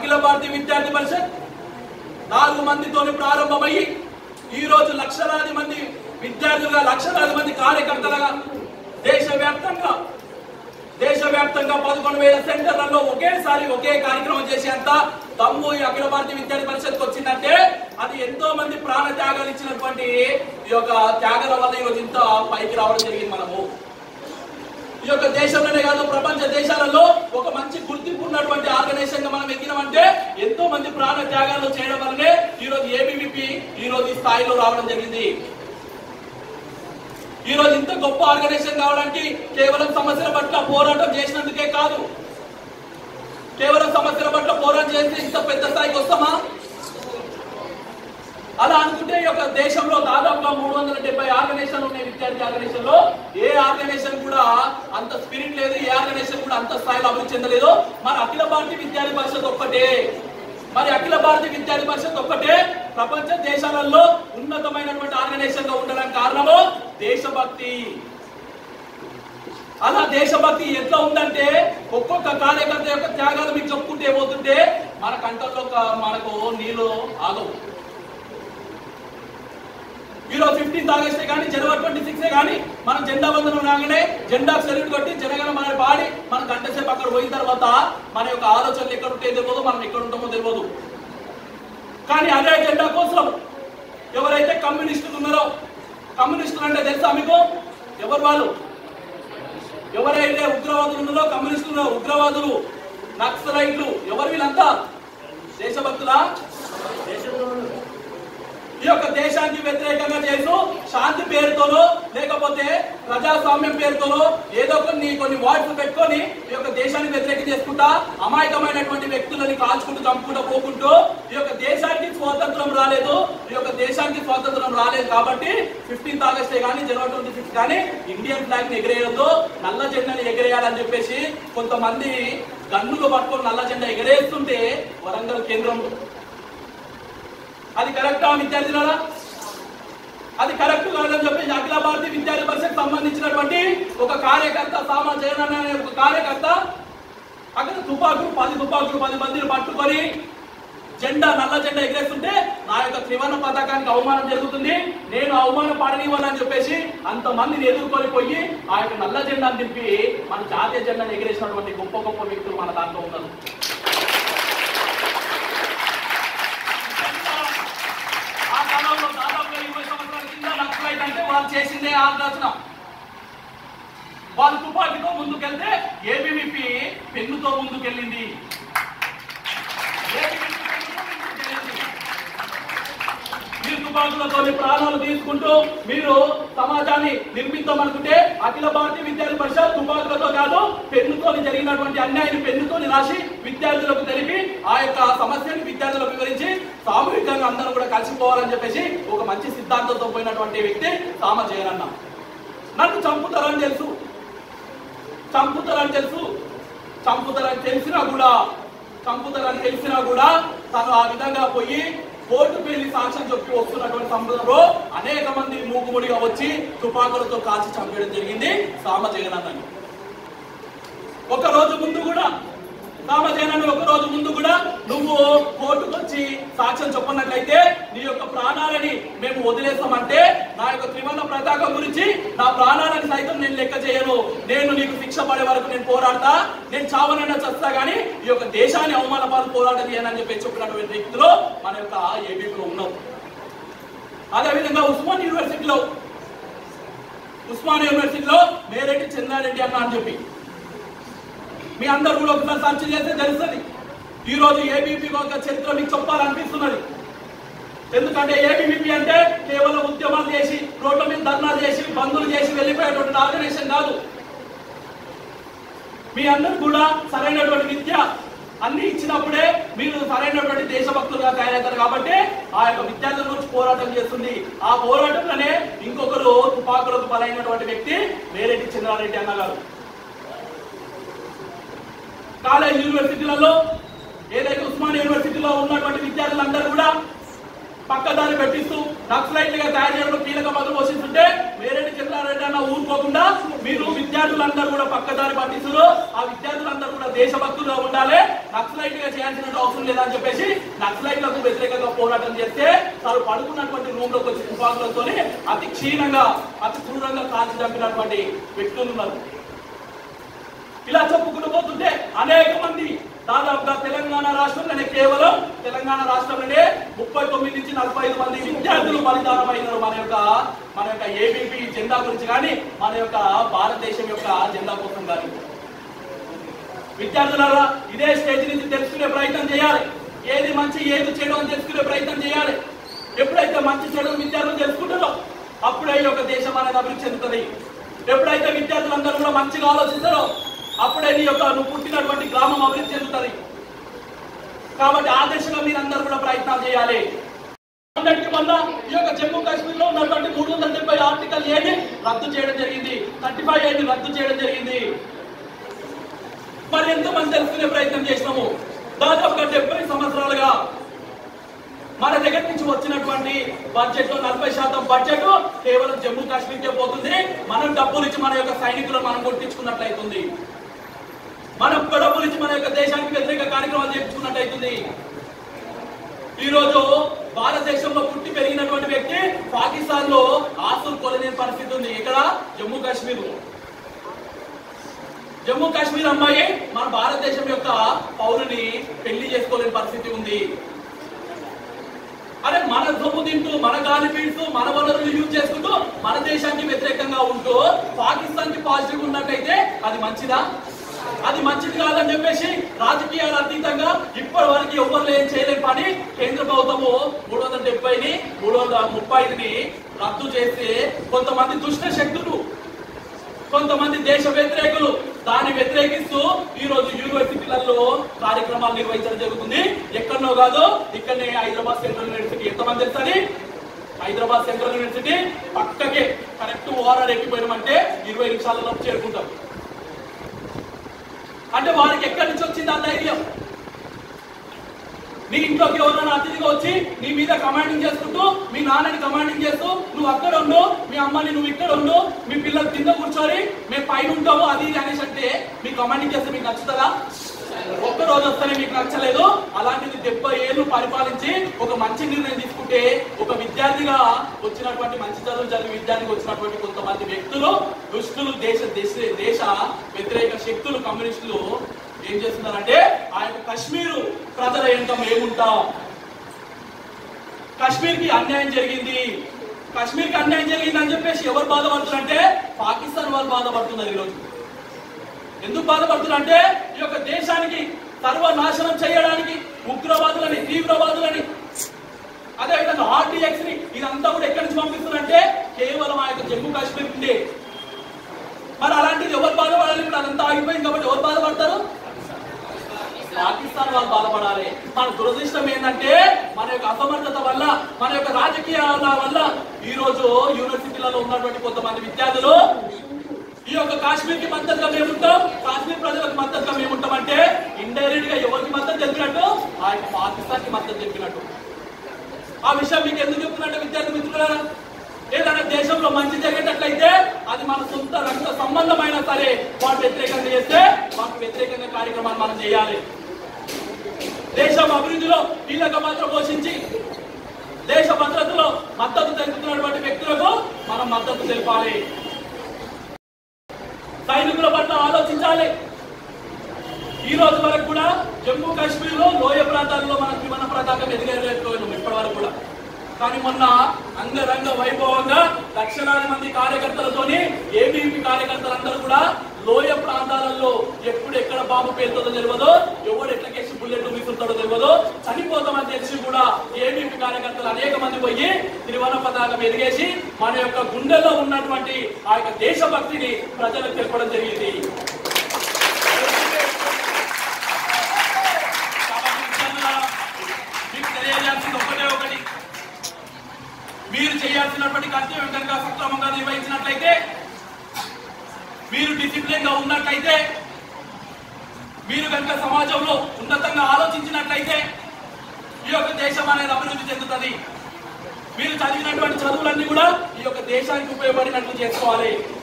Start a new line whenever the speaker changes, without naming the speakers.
అఖిల భారతీయ విద్యార్థి పరిషత్ నాలుగు మందితోని ప్రారంభమయ్యి ఈ రోజు లక్షలాది మంది విద్యార్థులుగా లక్షలాది మంది కార్యకర్తలుగా దేశవ్యాప్తంగా దేశవ్యాప్తంగా పదకొండు వేల సెంటర్లలో ఒకేసారి ఒకే కార్యక్రమం చేసేంత తమ్ము ఈ అఖిల భారతీయ విద్యార్థి పరిషత్ వచ్చిందంటే అది ఎంతో మంది ప్రాణ త్యాగాలు ఇచ్చినటువంటి ఈ యొక్క త్యాగాల వల్ల ఈ రోజు ఇంత పైకి రావడం జరిగింది మనము ఈ యొక్క దేశంలోనే కాదు ప్రపంచ దేశాలలో ఒక మంచి గుర్తింపు ఉన్నటువంటి ఆర్గనైజేషన్ గా మనం ఎక్కినామంటే ఎంతో మంది ప్రాణ త్యాగాలు చేయడం వల్లనే ఈ రోజు ఏబీవీపీ ఈ రోజు ఈ స్థాయిలో రావడం జరిగింది ఈ రోజు ఇంత గొప్ప ఆర్గనైజేషన్ కావడానికి కేవలం సమస్యల పట్ల పోరాటం చేసినందుకే కాదు కేవలం సమస్యల పట్ల పోరాటం చేసి ఇంత పెద్ద స్థాయికి వస్తామా అలా అనుకుంటే ఈ యొక్క దేశంలో దాదాపుగా మూడు వందల డెబ్బై ఆర్గనైజేషన్ ఉన్నాయి విద్యార్థి ఆర్గనైజేషన్ లో ఏ ఆర్గనైజేషన్ కూడా అంత స్పిరిట్ లేదు ఏ ఆర్గనైజేషన్ కూడా అంత స్థాయిలో అభివృద్ధి చెందలేదు మరి అఖిల భారతీయ విద్యార్థి పరిషత్ ఒక్కటే మరి అఖిల భారతీయ విద్యార్థి పరిషత్ ఒక్కటే ప్రపంచ దేశాలలో ఉన్నతమైనటువంటి ఆర్గనైజేషన్ గా ఉండడానికి కారణము దేశభక్తి అలా దేశభక్తి ఎట్లా ఉందంటే ఒక్కొక్క కార్యకర్త యొక్క త్యాగాలు మీకు చెప్పుకుంటే పోతుంటే మన కంటల్లో ఒక- మనకు నీళ్ళు ఆగవు ఈరోజు ఫిఫ్టీన్త్ ఆగస్టే కానీ జనవరి ట్వంటీ సిక్స్ కానీ మనం జెండా వందనం రాగానే జెండా సెల్యూట్ కొట్టి జనగణ మన పాడి మన గంట సేపు అక్కడ పోయిన తర్వాత మన యొక్క ఆలోచనలు ఎక్కడ ఉంటే తెలియదు మనం ఎక్కడ ఉంటామో తెలియదు కానీ అదే జెండా కోసం ఎవరైతే కమ్యూనిస్టులు ఉన్నారో కమ్యూనిస్టులు అంటే తెలుసా మీకు ఎవరు వాళ్ళు ఎవరైతే ఉగ్రవాదులు ఉన్నారో కమ్యూనిస్టులు ఉన్నారో, ఉగ్రవాదులు నక్సలైట్లు ఎవరు వీళ్ళంతా దేశభక్తులా ఈ యొక్క దేశానికి వ్యతిరేకంగా చేస్తూ శాంతి పేరుతోనో లేకపోతే ప్రజాస్వామ్యం పేరుతోనో ఏదో కొన్ని కొన్ని వార్డ్స్ పెట్టుకొని ఈ యొక్క దేశాన్ని వ్యతిరేకం చేసుకుంటా అమాయకమైనటువంటి వ్యక్తులని కాల్చుకుంటూ చంపుకుంటూ పోకుంటూ ఈ యొక్క దేశానికి స్వాతంత్రం రాలేదు ఈ యొక్క దేశానికి స్వాతంత్రం రాలేదు కాబట్టి ఫిఫ్టీన్త్ ఆగస్టే కానీ జనవరి ట్వంటీ ఫిఫ్త్ కానీ ఇండియన్ ఫ్లాగ్ ని ఎగరేయొద్దు నల్ల జెండాని ఎగరేయాలని చెప్పేసి కొంతమంది గన్నులు పట్టుకొని నల్ల జెండా ఎగరేస్తుంటే వరంగల్ కేంద్రంలో అది కరెక్టా విద్యార్థులారా అది కరెక్ట్ కాదని చెప్పేసి అఖిల భారతీయ విద్యార్థి పరిషత్ సంబంధించినటువంటి ఒక కార్యకర్త సామా జగన్ అనే ఒక కార్యకర్త అక్కడ తుపాకులు పది తుపాకులు పది మందిని పట్టుకొని జెండా నల్ల జెండా ఎగరేస్తుంటే నా యొక్క త్రివర్ణ పతాకానికి అవమానం జరుగుతుంది నేను అవమానం పడనివ్వాలని చెప్పేసి అంతమందిని ఎదుర్కొని పోయి ఆ యొక్క నల్ల జెండాను దింపి మన జాతీయ జెండాను ఎగరేసినటువంటి గొప్ప గొప్ప వ్యక్తులు మన దాంట్లో ఉన్నారు ఆ కాలంలో దాదాపు ఇరవై సంవత్సరాల కింద నక్సలైట్ అంటే వాళ్ళు చేసిందే ఆలోచన వాళ్ళు తుపాకీతో ముందుకెళ్తే ఏబీవీపీ పెన్నుతో ముందుకెళ్ళింది ABVP పెన్నుతో ముందుకెళ్ళింది. మీరు తుపాకులతో ప్రాణాలు తీసుకుంటూ మీరు సమాజాన్ని నిర్మిద్దామనుకుంటే అఖిల భారతీయ విద్యార్థి పరిషత్ తుపాకులతో కాదు పెన్నుతో జరిగినటువంటి అన్యాయాన్ని పెన్నుతో రాసి విద్యార్థులకు తెలిపి ఆ యొక్క సమస్యని విద్యార్థులకు వివరించి సామూహికంగా అందరూ కూడా కలిసిపోవాలని చెప్పేసి ఒక మంచి సిద్ధాంతంతో పోయినటువంటి వ్యక్తి సామ జయనన్న నన్ను చంపుతారని తెలుసు చంపుతారని తెలుసు చంపుతారని తెలిసినా కూడా చంపుతారని తెలిసినా కూడా తను ఆ విధంగా పోయి కోర్టు పెళ్లి సాక్ష్యం చెప్పి వస్తున్నటువంటి సందర్భంలో అనేక మంది మూకుముడిగా వచ్చి తుపాకులతో కాల్చి చంపేయడం జరిగింది సామ జగనన్నని ఒక రోజు ముందు కూడా సామజనాన్ని ఒక రోజు ముందు కూడా నువ్వు కోర్టుకు వచ్చి సాక్ష్యం చెప్పినట్లయితే నీ యొక్క ప్రాణాలని మేము వదిలేస్తామంటే నా యొక్క త్రివర్ణ పతాకం గురించి నా ప్రాణాలను సైతం నేను లెక్క చేయను నేను నీకు శిక్ష పడే వరకు నేను పోరాడతా నేను చావనైనా చస్తా గానీ ఈ యొక్క దేశాన్ని అవమానపాలు పోరాటం చేయనని చెప్పి చెప్పినటువంటి వ్యక్తులు మన యొక్క ఏబీలో ఉన్నారు అదేవిధంగా ఉస్మాన్ యూనివర్సిటీలో ఉస్మాన్ యూనివర్సిటీలో మేరెడ్డి చంద్రారెడ్డి అన్న అని చెప్పి మీ అందరు కూడా ఒకసారి సర్చ్ చేస్తే తెలుస్తుంది ఈ రోజు ఏబీపీ ఒక చరిత్ర మీకు చెప్పాలనిపిస్తున్నది ఎందుకంటే ఏబీవీపీ అంటే కేవలం ఉద్యమాలు చేసి రోడ్ల మీద ధర్నాలు చేసి బంధులు చేసి వెళ్ళిపోయేటువంటి ఆర్గనైజేషన్ కాదు మీ అందరు కూడా సరైనటువంటి విద్య అన్ని ఇచ్చినప్పుడే మీరు సరైనటువంటి దేశభక్తులుగా తయారవుతారు కాబట్టి ఆ యొక్క విద్యార్థుల గురించి పోరాటం చేస్తుంది ఆ పోరాటంలోనే ఇంకొకరు తుపాకులకు బలైనటువంటి వ్యక్తి వేరెడ్డి చంద్రారెడ్డి అన్నగారు కాలేజ్ యూనివర్సిటీలలో ఏదైతే ఉస్మాన్ యూనివర్సిటీలో ఉన్నటువంటి విద్యార్థులందరూ కూడా పక్కదారి పెట్టిస్తూ నక్సలైట్లుగా తయారు చేయడంలో కీలక పాత్ర పోషిస్తుంటే వేరెడ్డి చంద్రారెడ్డి అన్న ఊరుకోకుండా మీరు విద్యార్థులందరూ కూడా పక్కదారి పట్టిస్తున్నారు ఆ విద్యార్థులందరూ కూడా దేశభక్తులుగా ఉండాలి నక్సలైట్ గా చేయాల్సిన అవసరం లేదని చెప్పేసి నక్సలైట్లకు వ్యతిరేకంగా పోరాటం చేస్తే తాను పడుకున్నటువంటి రూమ్ లోకి వచ్చి తుపాకులతో అతి క్షీణంగా అతి క్రూరంగా కాల్చి చంపినటువంటి వ్యక్తులు ఉన్నారు ఇలా చెప్పుకుంటూ పోతుంటే అనేక మంది దాదాపుగా తెలంగాణ రాష్ట్రంలోనే కేవలం తెలంగాణ రాష్ట్రంలోనే ముప్పై తొమ్మిది నుంచి నలభై ఐదు మంది విద్యార్థులు బలిదానమైనారు మన యొక్క మన యొక్క ఏబీపీ జెండా గురించి కానీ మన యొక్క భారతదేశం యొక్క జెండా కోసం కానీ విద్యార్థులారా ఇదే స్టేజ్ నుంచి తెలుసుకునే ప్రయత్నం చేయాలి ఏది మంచి ఏది చెడు అని తెలుసుకునే ప్రయత్నం చేయాలి ఎప్పుడైతే మంచి చెడు విద్యార్థులు తెలుసుకుంటారో అప్పుడే ఈ యొక్క దేశం అనేది అభివృద్ధి చెందుతుంది ఎప్పుడైతే విద్యార్థులందరూ కూడా మంచిగా ఆలోచిస్తారో అప్పుడే నీ యొక్క నువ్వు పుట్టినటువంటి గ్రామం అభివృద్ధి చెందుతుంది కాబట్టి ఆ దిశగా మీరందరూ కూడా ప్రయత్నాలు చేయాలి మొన్నటికి మొన్న ఈ యొక్క జమ్మూ కాశ్మీర్ లో ఉన్నటువంటి మూడు వందల డెబ్బై ఆర్టికల్ ఏది రద్దు చేయడం జరిగింది థర్టీ ఫైవ్ ఏది రద్దు చేయడం జరిగింది మరి ఎంతమంది తెలుసుకునే ప్రయత్నం చేసినాము దాదాపుగా డెబ్బై సంవత్సరాలుగా మన దగ్గర నుంచి వచ్చినటువంటి బడ్జెట్ లో నలభై శాతం బడ్జెట్ కేవలం జమ్మూ కాశ్మీర్కే పోతుంది మనం డబ్బులు ఇచ్చి మన యొక్క సైనికులను మనం కొట్టించుకున్నట్లయితుంది మనం డబ్బులు ఇచ్చి మన యొక్క దేశానికి వ్యతిరేక కార్యక్రమాలు చేయించుకున్నట్లయితుంది ఈ రోజు భారతదేశంలో పుట్టి పెరిగినటువంటి వ్యక్తి పాకిస్తాన్ లో ఆస్తులు కొనలేని పరిస్థితి ఉంది ఇక్కడ జమ్మూ కాశ్మీర్ జమ్మూ కాశ్మీర్ అమ్మాయి మన భారతదేశం యొక్క పౌరుని పెళ్లి చేసుకోలేని పరిస్థితి ఉంది అరే మన సొమ్ము తింటూ మన గాలి పీడుతూ మన వనరులు యూజ్ చేసుకుంటూ మన దేశానికి వ్యతిరేకంగా ఉంటూ పాకిస్తాన్ కి పాజిటివ్ ఉన్నట్టయితే అది మంచిదా అది మంచిది కాదని చెప్పేసి రాజకీయాల అతీతంగా ఇప్పటి వరకు ఎవరు ఏం చేయలేని పని కేంద్ర ప్రభుత్వము మూడు వందల డెబ్బైని మూడు వందల ముప్పై ఐదుని రద్దు చేస్తే కొంతమంది దుష్ట శక్తులు కొంతమంది దేశ వ్యతిరేకులు దాన్ని వ్యతిరేకిస్తూ ఈ రోజు యూనివర్సిటీలలో కార్యక్రమాలు నిర్వహించడం జరుగుతుంది ఎక్కడనో కాదు ఇక్కడనే హైదరాబాద్ సెంట్రల్ యూనివర్సిటీ ఎంతమంది తెలుసని హైదరాబాద్ సెంట్రల్ యూనివర్సిటీ పక్కకే కరెక్ట్ ఓఆర్ఆర్ ఎక్కిపోయినామంటే ఇరవై నిమిషాలలో చేరుకుంటాం అంటే వారికి ఎక్కడి నుంచి వచ్చింది ఆ ధైర్యం నీ ఇంట్లోకి ఎవరైనా అతిథిగా వచ్చి నీ మీద కమాండింగ్ చేసుకుంటూ మీ నాన్నని కమాండింగ్ చేస్తూ నువ్వు అక్కడ ఉండు మీ అమ్మని నువ్వు ఇక్కడ ఉండు మీ పిల్లలు కింద కూర్చొని మేము పైన ఉంటాము అది ఇది అనేసి అంటే మీ కమాండింగ్ చేస్తే మీకు నచ్చుతుందా ఒక్క రోజు వస్తేనే మీకు నచ్చలేదు అలాంటిది డెబ్బై ఏళ్ళు పరిపాలించి ఒక మంచి నిర్ణయం తీసుకుంటే ఒక విద్యార్థిగా వచ్చినటువంటి మంచి చదువు చదివి విద్యార్థిగా వచ్చినటువంటి కొంతమంది వ్యక్తులు దుష్టులు దేశ దేశ దేశ వ్యతిరేక శక్తులు కమ్యూనిస్టులు ఏం చేస్తున్నారంటే ఆ యొక్క కశ్మీరు ప్రజల ఏంటో మేముంటాం కశ్మీర్ కి అన్యాయం జరిగింది కశ్మీర్ కి అన్యాయం జరిగింది అని చెప్పేసి ఎవరు బాధపడుతున్నారంటే పాకిస్తాన్ వాళ్ళు బాధపడుతున్నారు ఈరోజు ఎందుకు బాధపడుతున్నారంటే ఈ యొక్క దేశానికి సర్వనాశనం చేయడానికి ఉగ్రవాదులని తీవ్రవాదులని అదేవిధంగా ఆర్టీఎక్స్ ని ఇదంతా కూడా ఎక్కడి నుంచి పంపిస్తున్నారంటే కేవలం ఆ యొక్క జమ్మూ కాశ్మీర్ నుండి మరి అలాంటిది ఎవరు బాధపడాలి ఇప్పుడు అదంతా ఆగిపోయింది కాబట్టి ఎవరు బాధపడతారు పాకిస్తాన్ వాళ్ళు బాధపడాలి మన దురదృష్టం ఏంటంటే మన యొక్క అసమర్థత వల్ల మన యొక్క రాజకీయాల వల్ల ఈ రోజు యూనివర్సిటీలలో ఉన్నటువంటి కొంతమంది విద్యార్థులు ఈ యొక్క కాశ్మీర్ కి మద్దతుగా మేముంటాం కాశ్మీర్ ప్రజలకు మద్దతుగా మేముంటాం అంటే ఇండైరెక్ట్ గా ఎవరికి మద్దతు తెలిపినట్టు ఆ యొక్క పాకిస్తాన్ కి మద్దతు తెలిపినట్టు ఆ విషయం మీకు ఎందుకు చెప్తున్నట్టు విద్యార్థి మిత్రులారా ఏదైనా దేశంలో మంచి జరిగేటట్లయితే అది మన సొంత రక్త సంబంధమైనా సరే వాటి వ్యతిరేకంగా చేస్తే వాటి వ్యతిరేకంగా కార్యక్రమాలు మనం చేయాలి దేశం అభివృద్ధిలో కీలక పాత్ర పోషించి దేశ భద్రతలో మద్దతు తెలుపుతున్నటువంటి వ్యక్తులకు మనం మద్దతు తెలపాలి సైనికుల పట్ల ఆలోచించాలి ఈ రోజు వరకు కూడా జమ్మూ కాశ్మీర్ లో లోయ ప్రాంతాల్లో మన త్రివణ పతాకం ఎదిగలేకపోయినాం ఇప్పటి వరకు కూడా కానీ మొన్న అంగరంగ వైభవంగా లక్షలాది మంది కార్యకర్తలతోని ఏబీపీ కార్యకర్తలందరూ కూడా లోయ ప్రాంతాలలో ఎప్పుడు ఎక్కడ బాంబు పేరుతుందో తెలియదో ఎవడు ఎట్లకేసి బుల్లెట్ విసురుతాడో తెలియదో చనిపోతామని తెలిసి కూడా ఏబీపీ కార్యకర్తలు అనేక మంది పోయి త్రివర్ణ పతాకం ఎదిగేసి మన యొక్క గుండెల్లో ఉన్నటువంటి ఆ యొక్క దేశభక్తిని ప్రజలకు తెలపడం జరిగింది కాబట్టి మిత్రులారా, మీకు తెలియజేయాల్సింది ఒకటే ఒకటి మీరు చేయాల్సినటువంటి కర్తవ్యం కనుక సక్రమంగా నిర్వహించినట్లయితే మీరు డిసిప్లిన్ గా ఉన్నట్లయితే మీరు కనుక సమాజంలో ఉన్నతంగా ఆలోచించినట్లయితే ఈ యొక్క దేశం అనేది అభివృద్ధి చెందుతుంది మీరు చదివినటువంటి చదువులన్నీ కూడా ఈ యొక్క దేశానికి ఉపయోగపడినట్లు చేసుకోవాలి